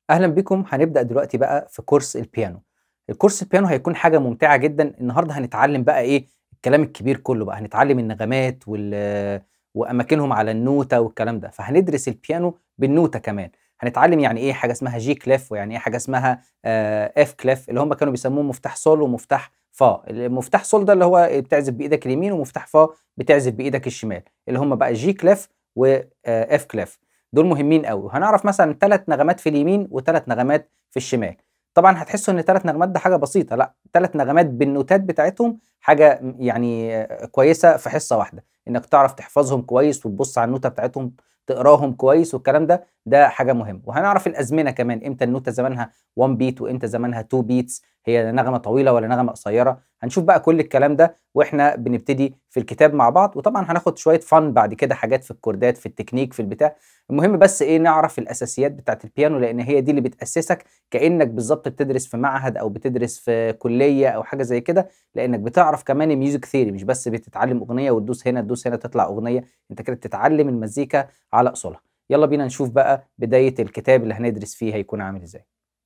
أهلا بكم هنبدأ دلوقتي بقى في كورس البيانو الكورس البيانو هيكون حاجة ممتعة جدا النهاردة هنتعلم بقى إيه الكلام الكبير كله بقى هنتعلم النغمات وال وأماكنهم على النوتة والكلام ده فهندرس البيانو بالنوتة كمان هنتعلم يعني إيه حاجة اسمها جي كليف ويعني إيه حاجة اسمها اف كليف اللي هم كانوا بيسموه مفتاح سول ومفتاح فا المفتاح سول ده اللي هو بتعزف بإيدك اليمين ومفتاح فا بتعزف بإيدك الشمال اللي هم بقى جي كليف واف كليف دول مهمين قوي وهنعرف مثلا ثلاث نغمات في اليمين وثلاث نغمات في الشمال طبعا هتحسوا ان ثلاث نغمات ده حاجه بسيطه لا ثلاث نغمات بالنوتات بتاعتهم حاجه يعني كويسه في حصه واحده انك تعرف تحفظهم كويس وتبص على النوته بتاعتهم تقراهم كويس والكلام ده ده حاجه مهمه وهنعرف الازمنه كمان امتى النوته زمانها 1 بيت وامتى زمانها 2 بيتس هي نغمه طويله ولا نغمه قصيره هنشوف بقى كل الكلام ده واحنا بنبتدي في الكتاب مع بعض وطبعا هناخد شويه فن بعد كده حاجات في الكوردات في التكنيك في البتاع المهم بس ايه نعرف الاساسيات بتاعت البيانو لان هي دي اللي بتاسسك كانك بالظبط بتدرس في معهد او بتدرس في كليه او حاجه زي كده لانك بتعرف كمان الميوزك ثيري مش بس بتتعلم اغنيه وتدوس هنا تدوس هنا تطلع اغنيه انت كده بتتعلم المزيكا على اصولها يلا بينا نشوف بقى بدايه الكتاب اللي هندرس فيه هيكون عامل ازاي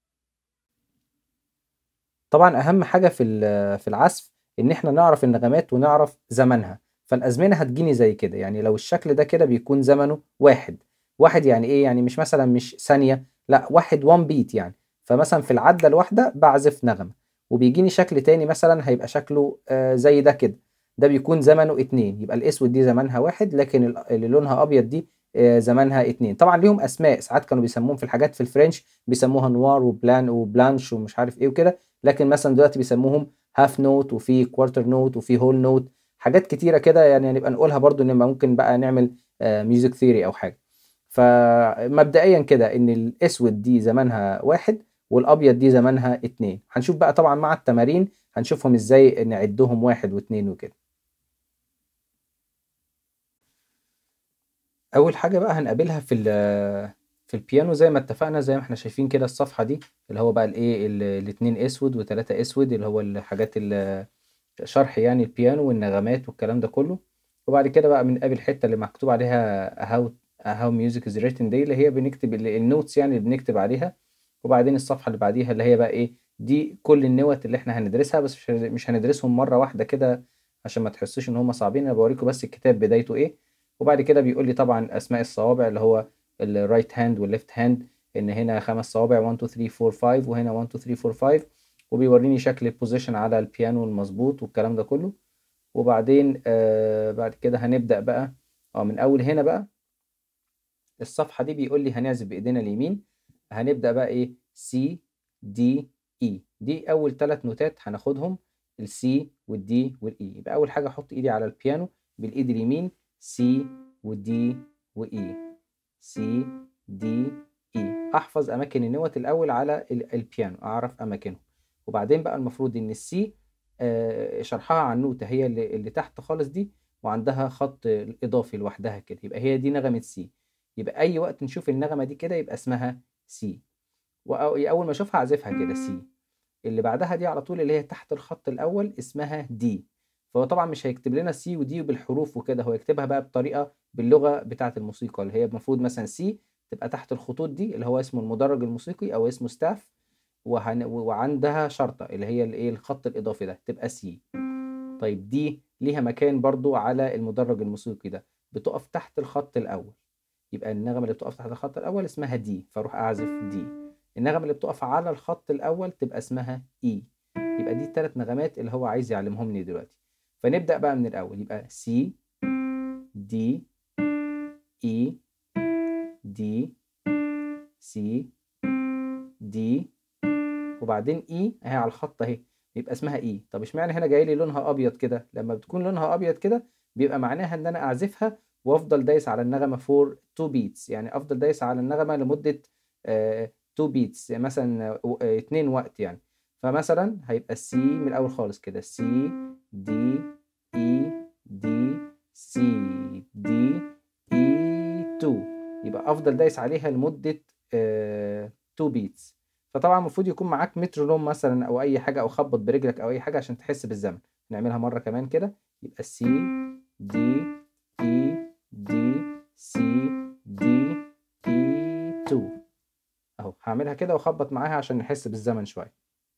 طبعا اهم حاجه في في العزف ان احنا نعرف النغمات ونعرف زمنها فالازمنه هتجيني زي كده يعني لو الشكل ده كده بيكون زمنه واحد واحد يعني ايه يعني مش مثلا مش ثانيه لا واحد 1 بيت يعني فمثلا في العده الواحده بعزف نغمه وبيجيني شكل تاني مثلا هيبقى شكله آه زي ده كده ده بيكون زمنه اتنين يبقى الاسود دي زمنها واحد لكن اللي لونها ابيض دي آه زمنها اتنين طبعا ليهم اسماء ساعات كانوا بيسموهم في الحاجات في الفرنش بيسموها نوار وبلان وبلانش ومش عارف ايه وكده لكن مثلا دلوقتي بيسموهم هاف نوت وفي كوارتر نوت وفي هول نوت حاجات كتيره كده يعني نبقى نقولها برضو ان ممكن بقى نعمل ميوزك آه ثيري او حاجه فمبدئيا كده ان الاسود دي زمانها واحد والابيض دي زمانها اتنين هنشوف بقى طبعا مع التمارين هنشوفهم ازاي نعدهم واحد واتنين وكده اول حاجه بقى هنقابلها في في البيانو زي ما اتفقنا زي ما احنا شايفين كده الصفحه دي اللي هو بقى الايه الاتنين اسود وتلاته اسود اللي هو الحاجات شرح يعني البيانو والنغمات والكلام ده كله وبعد كده بقى بنقابل الحته اللي مكتوب عليها هاو هاو ميوزك از written دي اللي هي بنكتب النوتس يعني اللي بنكتب عليها وبعدين الصفحه اللي بعديها اللي هي بقى ايه دي كل النوت اللي احنا هندرسها بس مش هندرسهم مره واحده كده عشان ما تحسوش ان هم صعبين انا بوريكم بس الكتاب بدايته ايه وبعد كده بيقول لي طبعا اسماء الصوابع اللي هو الرايت هاند والليفت هاند ان هنا خمس صوابع 1 2 3 4 5 وهنا 1 2 3 4 5 وبيوريني شكل البوزيشن على البيانو المظبوط والكلام ده كله وبعدين آه بعد كده هنبدأ بقى اه من اول هنا بقى الصفحة دي بيقول لي هنعزف بايدينا اليمين هنبدأ بقى ايه سي دي اي دي اول ثلاث نوتات هناخدهم السي والدي والاي يبقى اول حاجة احط ايدي على البيانو بالايد اليمين سي ودي واي سي دي اي احفظ اماكن النوت الاول على البيانو اعرف اماكنهم وبعدين بقى المفروض ان السي آه شرحها عن النوتة هي اللي, اللي تحت خالص دي وعندها خط اضافي لوحدها كده يبقى هي دي نغمة سي يبقى اي وقت نشوف النغمة دي كده يبقى اسمها سي واول ما اشوفها اعزفها كده سي اللي بعدها دي على طول اللي هي تحت الخط الاول اسمها دي فهو طبعا مش هيكتب لنا سي ودي بالحروف وكده هو يكتبها بقى بطريقة باللغة بتاعة الموسيقى اللي هي المفروض مثلا سي تبقى تحت الخطوط دي اللي هو اسمه المدرج الموسيقي او اسمه ستاف وهن... وعندها شرطة اللي هي الايه الخط الإضافي ده تبقى سي طيب دي ليها مكان برضو على المدرج الموسيقي ده بتقف تحت الخط الأول يبقى النغمة اللي بتقف تحت الخط الأول اسمها دي فاروح أعزف دي النغمة اللي بتقف على الخط الأول تبقى اسمها إي يبقى دي الثلاث نغمات اللي هو عايز يعلمهم لي دلوقتي فنبدأ بقى من الأول يبقى سي دي إي دي سي دي وبعدين اي اهي على الخط اهي يبقى اسمها اي طب اشمعنى هنا جاي لي لونها ابيض كده لما بتكون لونها ابيض كده بيبقى معناها ان انا اعزفها وافضل دايس على النغمه فور 2 بيتس يعني افضل دايس على النغمه لمده 2 بيتس يعني مثلا 2 وقت يعني فمثلا هيبقى سي من الاول خالص كده سي دي اي دي سي دي اي 2 يبقى افضل دايس عليها لمده 2 بيتس فطبعا المفروض يكون معاك مترونوم مثلا او اي حاجه او خبط برجلك او اي حاجه عشان تحس بالزمن نعملها مره كمان كده يبقى سي دي اي دي سي دي اي 2 أهو هعملها كده وأخبط معاها عشان نحس بالزمن شوية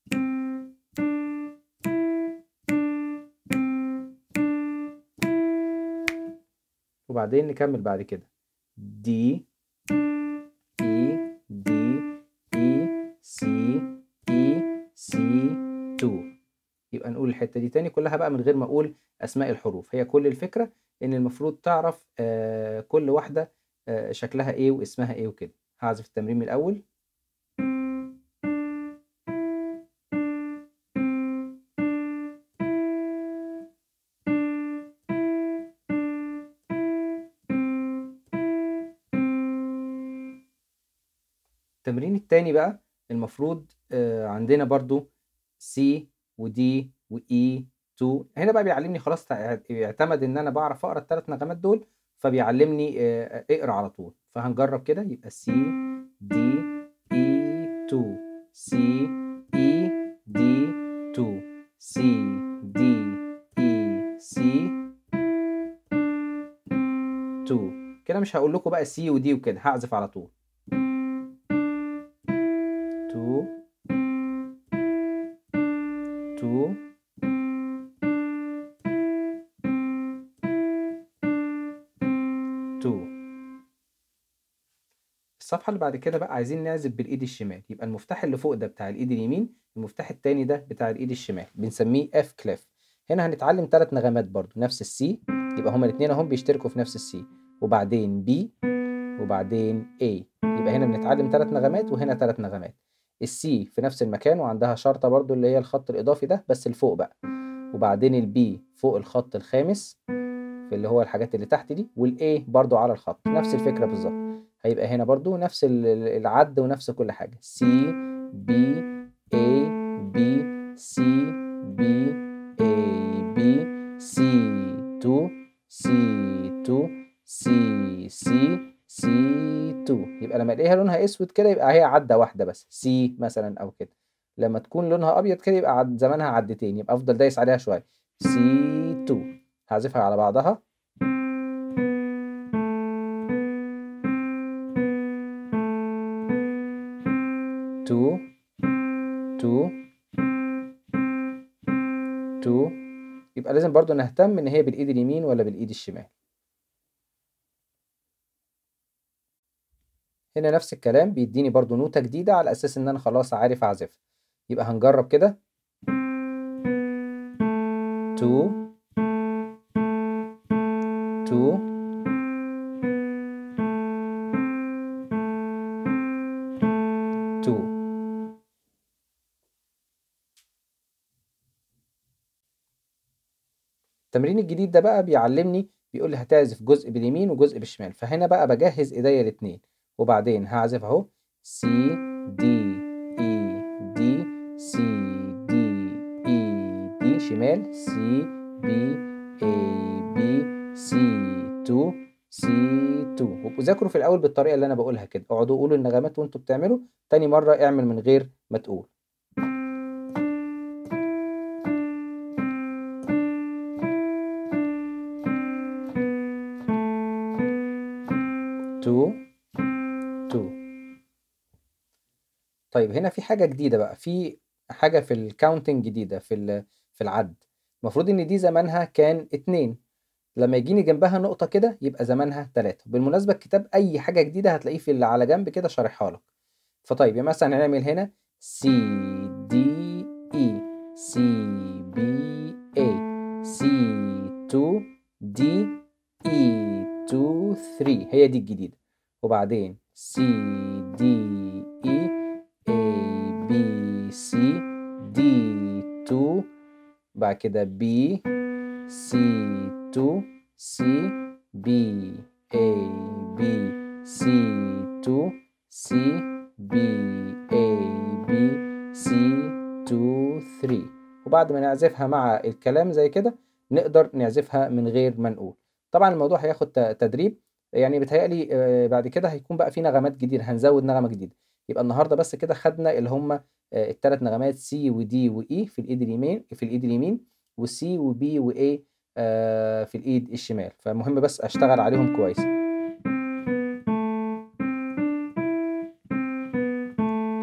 وبعدين نكمل بعد كده دي إي دي إي سي إي سي تو يبقى نقول الحتة دي تاني كلها بقى من غير ما أقول أسماء الحروف هي كل الفكرة إن المفروض تعرف آه كل واحدة آه شكلها إيه واسمها إيه وكده هعزف التمرين من الأول التمرين التاني بقى المفروض آه عندنا برضو سي ودي وإي تو هنا بقى بيعلمني خلاص تع- اعتمد ان انا بعرف اقرا الثلاث نغمات دول فبيعلمني آه، اقرا على طول فهنجرب كده يبقى سي دي اي تو سي اي دي تو سي دي اي سي تو كده مش هقول لكم بقى سي ودي وكده هعزف على طول تو تو تو الصفحة اللي بعد كده بقى عايزين نعزف بالإيد الشمال يبقى المفتاح اللي فوق ده بتاع الإيد اليمين المفتاح التاني ده بتاع الإيد الشمال بنسميه اف كليف هنا هنتعلم ثلاث نغمات برضو نفس السي يبقى هما الاتنين اهم بيشتركوا في نفس السي وبعدين بي وبعدين A يبقى هنا بنتعلم ثلاث نغمات وهنا ثلاث نغمات السي في نفس المكان وعندها شرطة برضو اللي هي الخط الإضافي ده بس لفوق بقى وبعدين البي فوق الخط الخامس في اللي هو الحاجات اللي تحت دي والاي برضو على الخط نفس الفكرة بالظبط هيبقى هنا برضو نفس ال- ال- العد ونفس كل حاجة سي بي A B C B A B C 2 C 2 C C C 2 يبقى لما الاقيها لونها اسود كده يبقى هي عدة واحدة بس سي مثلا او كده لما تكون لونها ابيض كده يبقى عد زمانها عدتين يبقى افضل دايس عليها شوية سي 2 هعزفها على بعضها تو تو تو يبقى لازم برضو نهتم ان هي بالايد اليمين ولا بالايد الشمال هنا نفس الكلام بيديني برضو نوتة جديدة على اساس ان انا خلاص عارف اعزفها يبقى هنجرب كده تو تو تو التمرين الجديد ده بقى بيعلمني بيقول لي هتعزف جزء باليمين وجزء بالشمال فهنا بقى بجهز ايديا الاتنين وبعدين هعزف اهو سي دي اي دي سي دي اي دي شمال سي بي اي بي سي 2 سي 2 وابقوا ذاكروا في الاول بالطريقه اللي انا بقولها كده اقعدوا قولوا النغمات وانتوا بتعملوا تاني مره اعمل من غير ما تقول تو تو طيب هنا في حاجة جديدة بقى في حاجة في الكاونتنج جديدة في ال- في العد المفروض ان دي زمانها كان اتنين لما يجيني جنبها نقطة كده يبقى زمانها تلاتة بالمناسبة الكتاب أي حاجة جديدة هتلاقيه في اللي على جنب كده شارحها لك فطيب يعني مثلا هنعمل هنا C D E C B A C 2 D E 2 3 هي دي الجديدة وبعدين C D E A B C D 2 بعد كده B C 2 C B A B C 2 C B A B C 2 3 وبعد ما نعزفها مع الكلام زي كده نقدر نعزفها من غير ما نقول طبعا الموضوع هياخد ت- تدريب يعني بيتهيألي آه، بعد كده هيكون بقى في نغمات جديدة هنزود نغمة جديدة يبقى النهارده بس كده خدنا اللي هم الثلاث نغمات سي ودي واي في الايد اليمين في الايد اليمين وسي وبي واي في الايد الشمال فمهم بس اشتغل عليهم كويس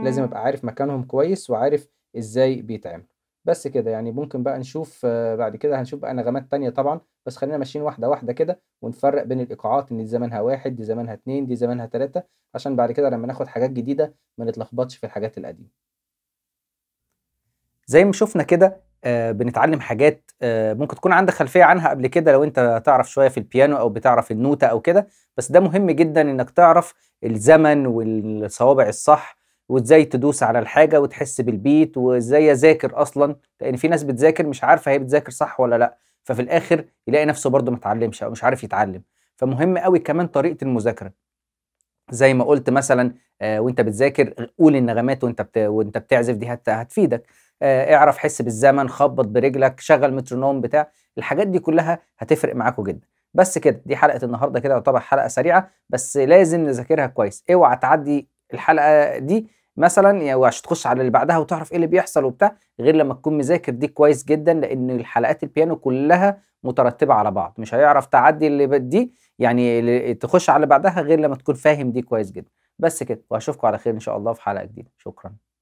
لازم ابقى عارف مكانهم كويس وعارف ازاي بيتعملوا بس كده يعني ممكن بقى نشوف آه، بعد كده هنشوف بقى نغمات تانية طبعا بس خلينا ماشيين واحدة واحدة كده ونفرق بين الإيقاعات إن دي زمانها واحد دي زمانها اتنين دي زمانها تلاتة عشان بعد كده لما ناخد حاجات جديدة ما نتلخبطش في الحاجات القديمة زي ما شفنا كده آه بنتعلم حاجات آه ممكن تكون عندك خلفيه عنها قبل كده لو انت تعرف شويه في البيانو او بتعرف النوتة او كده بس ده مهم جدا انك تعرف الزمن والصوابع الصح وازاي تدوس على الحاجه وتحس بالبيت وازاي اذاكر اصلا لان في ناس بتذاكر مش عارفه هي بتذاكر صح ولا لا ففي الاخر يلاقي نفسه برضه ما اتعلمش او مش عارف يتعلم فمهم قوي كمان طريقه المذاكره زي ما قلت مثلا آه وانت بتذاكر قول النغمات وانت بت... وانت بتعزف دي هت... هتفيدك آه اعرف حس بالزمن خبط برجلك شغل مترونوم بتاع الحاجات دي كلها هتفرق معاكم جدا بس كده دي حلقه النهارده كده تعتبر حلقه سريعه بس لازم نذاكرها كويس اوعى تعدي الحلقه دي مثلا يعني عشان تخش على اللي بعدها وتعرف ايه اللي بيحصل وبتاع غير لما تكون مذاكر دي كويس جدا لان الحلقات البيانو كلها مترتبه على بعض مش هيعرف تعدي اللي دي يعني تخش على اللي بعدها غير لما تكون فاهم دي كويس جدا بس كده واشوفكم على خير ان شاء الله في حلقه جديده شكرا